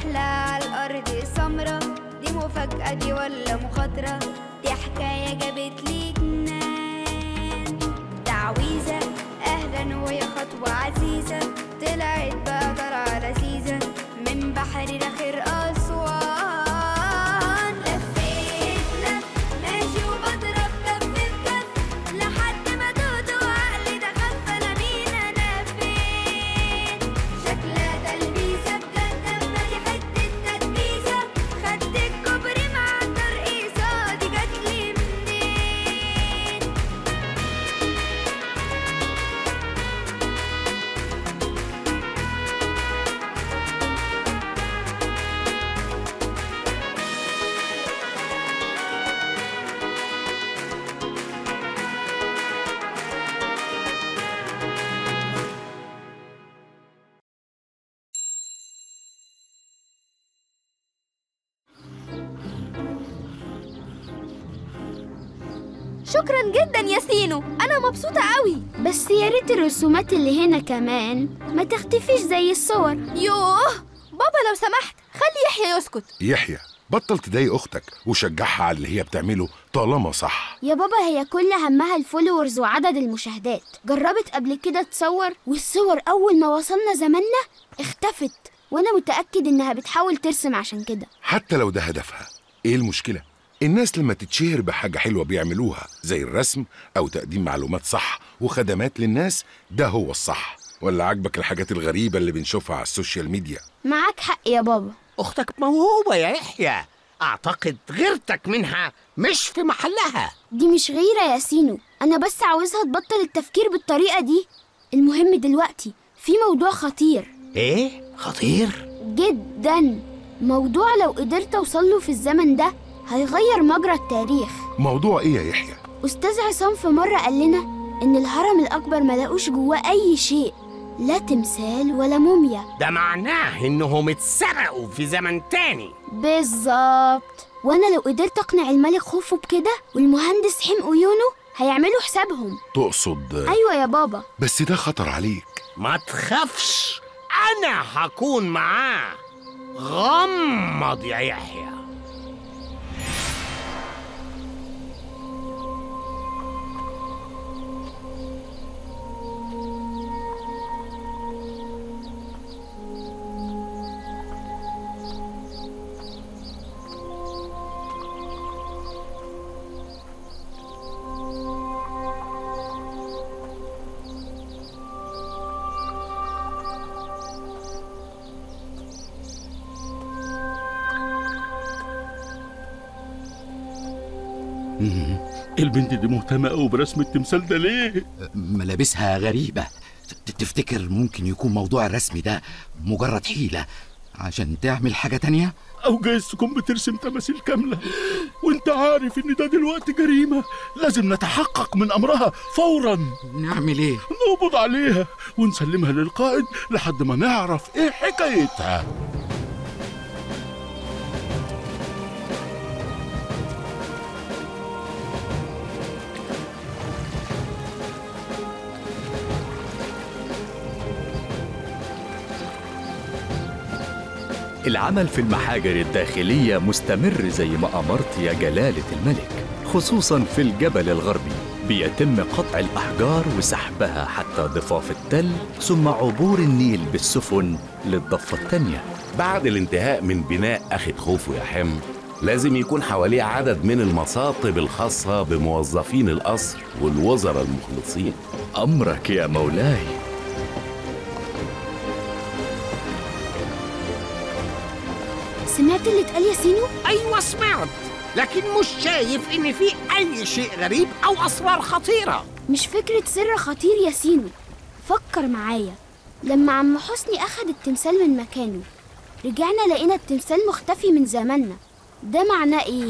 رحلة على الأرض سمرة دي مفاجأة دي ولا مخاطرة دي حكاية جابت لي جنان تعويذة أهلا ويا خطوة عزيزة طلعت بقى طلعة لذيذة من بحر لآخر أسوان لفيت لف ماشي وبضرب كف في كف لحد ما دوت وعقلي ده خف أنا مين أنا فين شكلها تلبيسة بجد أما دي حتة تدبيسة خدت الكوبري مع الترقيصة دي جاتلي منين شكرا جدا يا سينو انا مبسوطه قوي بس يا ريت الرسومات اللي هنا كمان ما تختفيش زي الصور يوه بابا لو سمحت خلي يحيى يسكت يحيى بطل تضايق اختك وشجعها على اللي هي بتعمله طالما صح يا بابا هي كل همها الفولورز وعدد المشاهدات جربت قبل كده تصور والصور أول ما وصلنا زماننا اختفت وأنا متأكد إنها بتحاول ترسم عشان كده حتى لو ده هدفها ايه المشكله الناس لما تتشهر بحاجه حلوه بيعملوها زي الرسم او تقديم معلومات صح وخدمات للناس ده هو الصح ولا عاجبك الحاجات الغريبه اللي بنشوفها على السوشيال ميديا معاك حق يا بابا أختك موهوبة يا يحيى أعتقد غيرتك منها مش في محلها دي مش غيرة يا سينو أنا بس عاوزها تبطل التفكير بالطريقة دي المهم دلوقتي في موضوع خطير إيه؟ خطير؟ جدا موضوع لو قدرت أوصله في الزمن ده هيغير مجرى التاريخ موضوع ايه يا يحيى أستاذ عصام في مرة قال لنا إن الهرم الأكبر ملاقوش جواه أي شيء لا تمثال ولا موميا ده معناه إنهم اتسرقوا في زمن تاني بالظبط وأنا لو قدرت أقنع الملك خوفو بكده والمهندس حمق يونو هيعملوا حسابهم تقصد أيوة يا بابا بس ده خطر عليك ما تخافش أنا هكون معاه غمض يا يحيى البنت دي مهتمة قوي برسم التمثال ده ليه؟ ملابسها غريبة ت- تفتكر ممكن يكون موضوع الرسم ده مجرد حيلة عشان تعمل حاجة تانية؟ أو جايز تكون بترسم تماثيل كاملة وأنت عارف إن ده دلوقتي جريمة لازم نتحقق من أمرها فورا نعمل إيه؟ نقبض عليها ونسلمها للقائد لحد ما نعرف إيه حكايتها العمل في المحاجر الداخلية مستمر زي ما أمرت يا جلالة الملك خصوصا في الجبل الغربي بيتم قطع الأحجار وسحبها حتى ضفاف التل ثم عبور النيل بالسفن للضفة التانية بعد الانتهاء من بناء أخت خوفو يا حم لازم يكون حواليه عدد من المصاطب الخاصة بموظفين القصر والوزراء المخلصين أمرك يا مولاي سمعت اللي اتقال يا سينو؟ أيوة سمعت لكن مش شايف إن في أي شيء غريب أو أسرار خطيرة مش فكرة سر خطير يا سينو فكر معايا لما عم حسني أخد التمثال من مكانه رجعنا لقينا التمثال مختفي من زماننا ده معناه إيه؟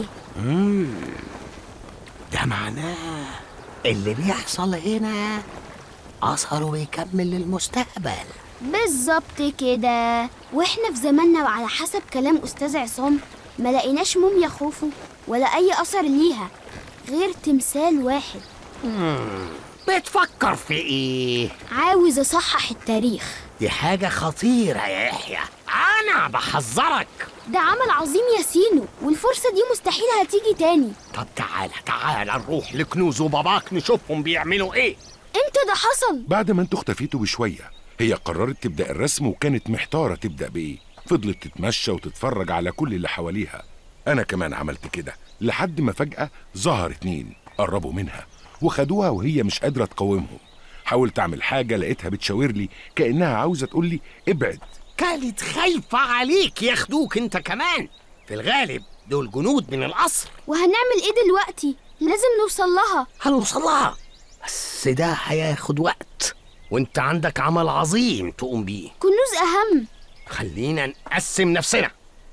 ده معناه اللي بيحصل هنا أثره بيكمل للمستقبل بالظبط كده واحنا في زماننا وعلى حسب كلام أستاذ عصام ما لقيناش موميا خوفو ولا أي أثر ليها غير تمثال واحد بتفكر في إيه؟ عاوز أصحح التاريخ دي حاجة خطيرة يا يحيى أنا بحذرك ده عمل عظيم يا سينو والفرصة دي مستحيل هتيجي تاني طب تعالى تعالى نروح لكنوز وباباك نشوفهم بيعملوا إيه امتى ده حصل؟ بعد ما انتوا اختفيتوا بشوية هي قررت تبدأ الرسم وكانت محتارة تبدأ بإيه فضلت تتمشى وتتفرج على كل اللي حواليها أنا كمان عملت كده لحد ما فجأة ظهر اتنين قربوا منها وخدوها وهي مش قادرة تقاومهم حاولت أعمل حاجة لقيتها بتشاور لي كأنها عاوزة تقول لي ابعد كانت خايفة عليك ياخدوك انت كمان في الغالب دول جنود من القصر وهنعمل ايه دلوقتي؟ لازم نوصل لها هنوصل لها بس ده هياخد وقت وانت عندك عمل عظيم تقوم بيه كنوز أهم خلينا نقسم نفسنا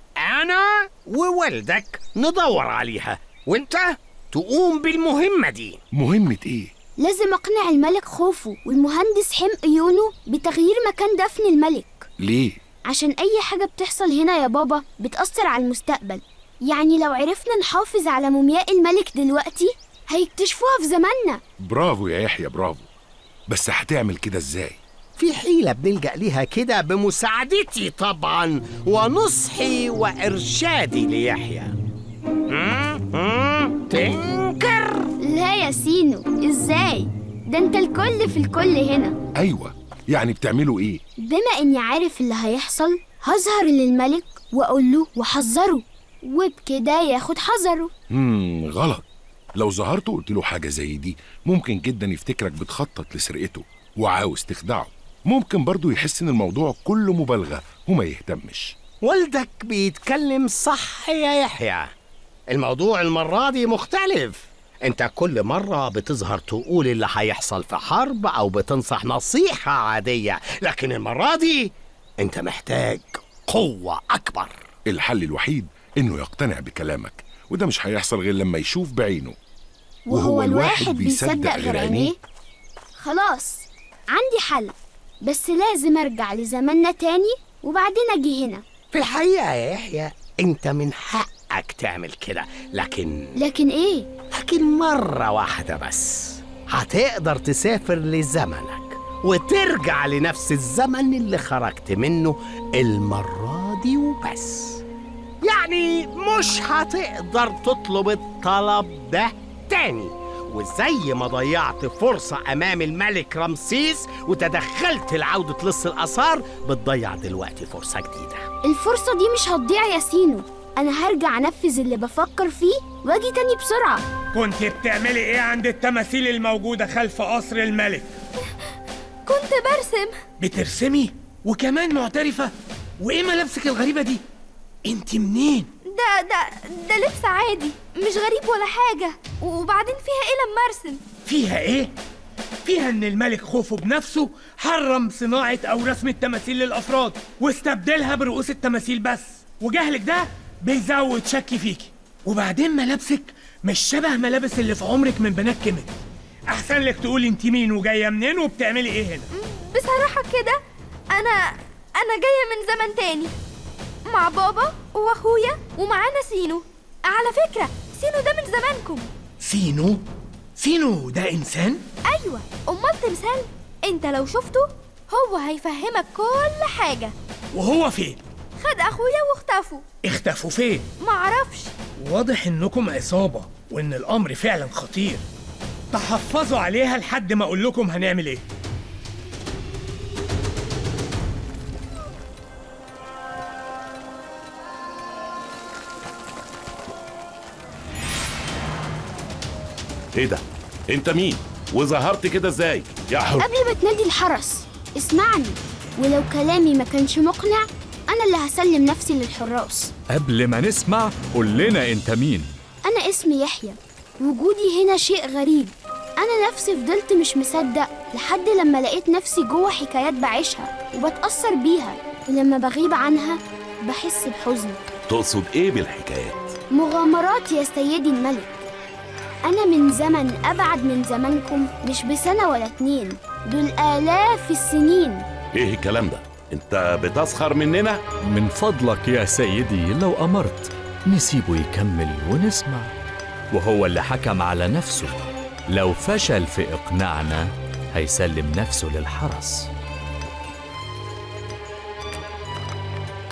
انا ووالدك ندور عليها وانت تقوم بالمهمة دي مهمة إيه؟ لازم أقنع الملك خوفو والمهندس حمق يونو بتغيير مكان دفن الملك ليه؟ عشان أي حاجة بتحصل هنا يا بابا بتأثر على المستقبل يعني لو عرفنا نحافظ على مومياء الملك دلوقتي هيكتشفوها في زماننا برافو يا يحيى برافو بس هتعمل كده إزاي؟ في حيلة بنلجأ ليها كده بمساعدتي طبعا ونصحي وإرشادي ليحيى مم؟ مم؟ تنكر لا يا سينو ازاي ده انت الكل في الكل هنا أيوة يعني بتعملوا إيه؟ بما اني عارف اللي هيحصل هظهر للملك واقول له وحذره وبكده ياخد حذره مم غلط لو ظهرت وقلت له حاجة زي دي ممكن جدا يفتكرك بتخطط لسرقته وعاوز تخدعه ممكن برضه يحس إن الموضوع كله مبالغة وما يهتمش والدك بيتكلم صح يا يحيى الموضوع المرة دي مختلف انت كل مرة بتظهر تقول اللي هيحصل في حرب او بتنصح نصيحة عادية لكن المرة دي انت محتاج قوة اكبر الحل الوحيد إنه يقتنع بكلامك وده مش هيحصل غير لما يشوف بعينه وهو الواحد بيصدق غير عينيه خلاص عندي حل بس لازم ارجع لزماننا تاني وبعدين اجي هنا في الحقيقة يا يحيى انت من حقك تعمل كده لكن لكن ايه لكن مرة واحدة بس هتقدر تسافر لزمنك وترجع لنفس الزمن اللي خرجت منه المرة دي وبس يعني مش هتقدر تطلب الطلب ده تاني وزي ما ضيعت فرصة أمام الملك رمسيس وتدخلت لعودة لص الآثار بتضيع دلوقتي فرصة جديدة الفرصة دي مش هتضيع يا سينو انا هرجع انفذ اللي بفكر فيه واجي تاني بسرعة كنت بتعملي ايه عند التماثيل الموجودة خلف قصر الملك؟ كنت برسم بترسمي وكمان معترفة وايه ملابسك الغريبة دي؟ انت منين؟ ده ده ده لبس عادي مش غريب ولا حاجة وبعدين فيها ايه لما ارسم فيها ايه؟ فيها ان الملك خوفو بنفسه حرم صناعة او رسم التماثيل للافراد واستبدلها برؤوس التماثيل بس وجهلك ده بيزود شكي فيكي وبعدين ملابسك مش شبه ملابس اللي في عمرك من بنات كمل احسن لك تقولي انت مين وجايه منين وبتعملي ايه هنا بصراحة كده أنا أنا جاية من زمن تاني مع بابا وأخويا ومعانا سينو على فكرة سينو ده من زمانكم سينو سينو ده انسان أيوة أمال تمثال أنت لو شفته هو هيفهمك كل حاجة وهو فين خد أخويا واختفوا اختفوا فين معرفش واضح انكم عصابه وان الامر فعلا خطير تحفظوا عليها لحد ما اقول لكم هنعمل ايه ايه ده انت مين وظهرت كده ازاي يا حر قبل ما تنادي الحرس اسمعني ولو كلامي ما كانش مقنع انا اللي هسلم نفسي للحراس قبل ما نسمع قول لنا انت مين انا اسمي يحيى وجودي هنا شيء غريب انا نفسي فضلت مش مصدق لحد لما لقيت نفسي جوه حكايات بعيشها وبتأثر بيها ولما بغيب عنها بحس بحزن تقصد ايه بالحكايات مغامرات يا سيدي الملك أنا من زمن أبعد من زمنكم مش بسنة ولا اتنين دول آلاف السنين ايه الكلام ده انت بتسخر مننا من فضلك يا سيدي لو أمرت نسيبه يكمل ونسمع وهو اللي حكم على نفسه لو فشل في إقناعنا هيسلم نفسه للحرس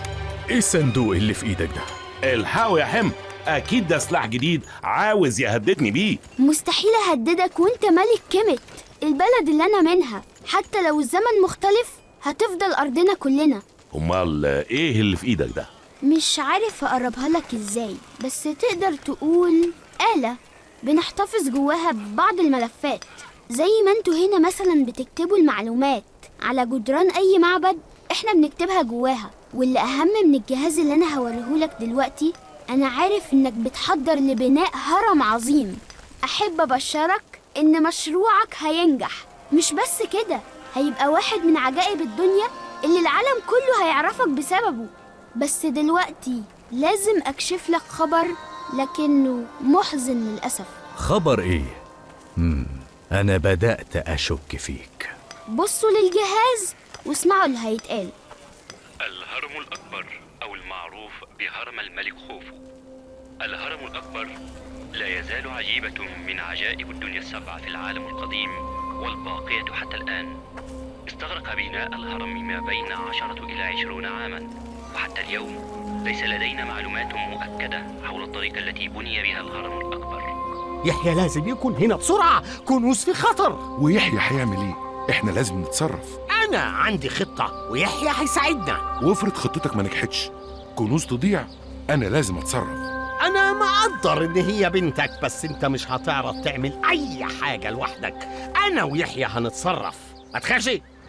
ايه الصندوق اللي في ايدك ده الحقوا يا حم اكيد ده سلاح جديد عاوز يهددني بيه مستحيل اهددك وانت ملك كيمت البلد اللي انا منها حتى لو الزمن مختلف هتفضل ارضنا كلنا امال ايه اللي في ايدك ده مش عارف اقربها لك ازاي بس تقدر تقول آلة بنحتفظ جواها ببعض الملفات زي ما انتوا هنا مثلا بتكتبوا المعلومات على جدران اي معبد احنا بنكتبها جواها واللي اهم من الجهاز اللي انا هوريهولك دلوقتي انا عارف انك بتحضر لبناء هرم عظيم احب ابشرك ان مشروعك هينجح مش بس كده هيبقى واحد من عجائب الدنيا اللي العالم كله هيعرفك بسببه بس دلوقتي لازم اكشف لك خبر لكنه محزن للاسف خبر ايه مم. انا بدأت اشك فيك بصوا للجهاز واسمعوا اللي هيتقال الهرم الأكبر أو المعروف بهرم الملك خوفو الهرم الأكبر لا يزال عجيبة من عجائب الدنيا السبعة في العالم القديم والباقية حتى الآن استغرق بناء الهرم ما بين عشرة إلى عشرون عاما وحتى اليوم ليس لدينا معلومات مؤكدة حول الطريقة التي بني بها الهرم الأكبر يحيى لازم يكون هنا بسرعة كنوز في خطر ويحيى هيعمل ايه احنا لازم نتصرف أنا عندي خطة ويحيى هيساعدنا وافرض خطتك ما نجحتش كنوز تضيع انا لازم اتصرف أنا مقدر إن هي بنتك بس أنت مش هتعرف تعمل أي حاجة لوحدك أنا ويحيى هنتصرف ما تخافش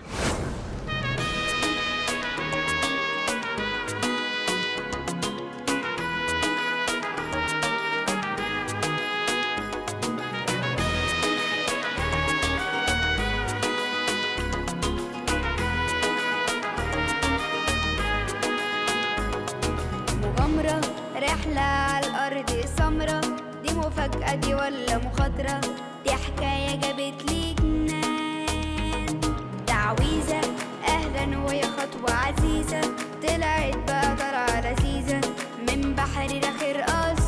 مغامرة رحلة على الأرض سمرة دي مفاجأة دي ولا مخاطرة دي حكاية جابت لي جنان تعويذة أهلا ويا خطوة عزيزة طلعت بقى طالعة لذيذة من بحر رخر